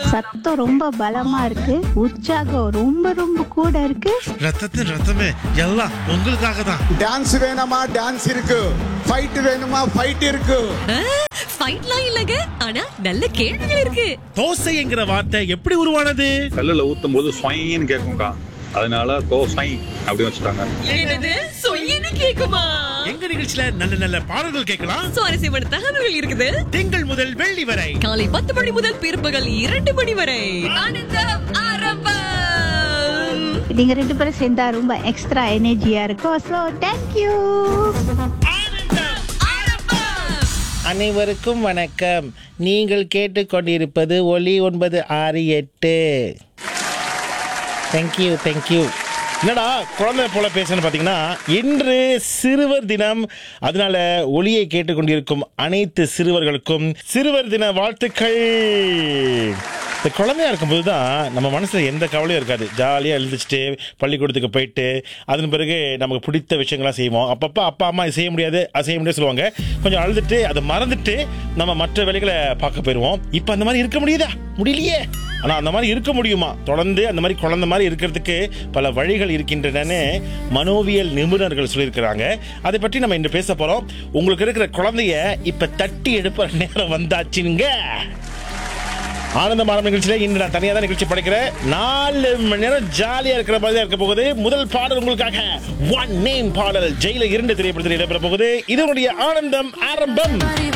சத்தம் ரொம்ப பலமா இருக்கு உற்சாகம் ரொம்ப ரொம்ப கூட இருக்கு ரத்தத்தின் ரத்தமே எல்லாம் உங்களுக்காக தான் டான்ஸ் வேணுமா டான்ஸ் இருக்கு ஃபைட் வேணுமா ஃபைட் இருக்கு ஃபைட்லாம் இல்லங்க ஆனா நல்ல கேள்விகள் இருக்கு தோசைங்கிற வார்த்தை எப்படி உருவானது கல்லுல ஊத்தும் போது ஸ்வைன்னு கேட்கும்க்கா அதனால தோ ஸ்வை அப்படி வச்சுட்டாங்க என்னது சொய்யன்னு கேக்குமா எங்க நிகழ்ச்சியில நல்ல நல்ல பாடல்கள் கேட்கலாம் சுவாரஸ்யமான தகவல்கள் இருக்குது திங்கள் முதல் வெள்ளி வரை காலை பத்து மணி முதல் பிற்பகல் இரண்டு மணி வரை ஆனந்தம் ஆரம்பம் நீங்க ரெண்டு பேரும் சேர்ந்தா ரொம்ப எக்ஸ்ட்ரா எனர்ஜியா இருக்கும் ஸோ தேங்க்யூ ஆரம்பம் அனைவருக்கும் வணக்கம் நீங்கள் கேட்டுக்கொண்டிருப்பது ஒலி ஒன்பது ஆறு எட்டு தேங்க்யூ தேங்க்யூ என்னடா குழந்தை போல பேசுன்னு பார்த்தீங்கன்னா இன்று சிறுவர் தினம் அதனால ஒளியை கேட்டுக்கொண்டிருக்கும் அனைத்து சிறுவர்களுக்கும் சிறுவர் தின வாழ்த்துக்கள் இந்த குழந்தையா இருக்கும்போது தான் நம்ம மனசுல எந்த கவலையும் இருக்காது ஜாலியாக எழுந்திரிச்சிட்டு பள்ளிக்கூடத்துக்கு போயிட்டு அதன் பிறகு நமக்கு பிடித்த விஷயங்கள்லாம் செய்வோம் அப்பப்போ அப்பா அம்மா இது செய்ய முடியாது அது செய்ய முடியாது சொல்லுவாங்க கொஞ்சம் அழுதுட்டு அதை மறந்துட்டு நம்ம மற்ற வேலைகளை பார்க்க போயிடுவோம் இப்போ அந்த மாதிரி இருக்க முடியுதா முடியலையே ஆனால் அந்த மாதிரி இருக்க முடியுமா தொடர்ந்து அந்த மாதிரி குழந்தை மாதிரி இருக்கிறதுக்கு பல வழிகள் இருக்கின்றனன்னு மனோவியல் நிபுணர்கள் சொல்லியிருக்கிறாங்க அதை பற்றி நம்ம இன்று பேச போகிறோம் உங்களுக்கு இருக்கிற குழந்தைய இப்போ தட்டி எழுப்புற நேரம் வந்தாச்சுங்க ஆனந்தம் ஆரம்ப நிகழ்ச்சியில இன்று நான் தனியாக தான் நிகழ்ச்சி படைக்கிறேன் நாலு மணி நேரம் ஜாலியா இருக்கிற மாதிரி தான் இருக்க போகுது முதல் பாடல் உங்களுக்காக ஒன் நேம் பாடல் ஜெயில இரண்டு திரைப்படத்தில் இடம்பெற போகுது இது உங்களுடைய ஆனந்தம் ஆரம்பம்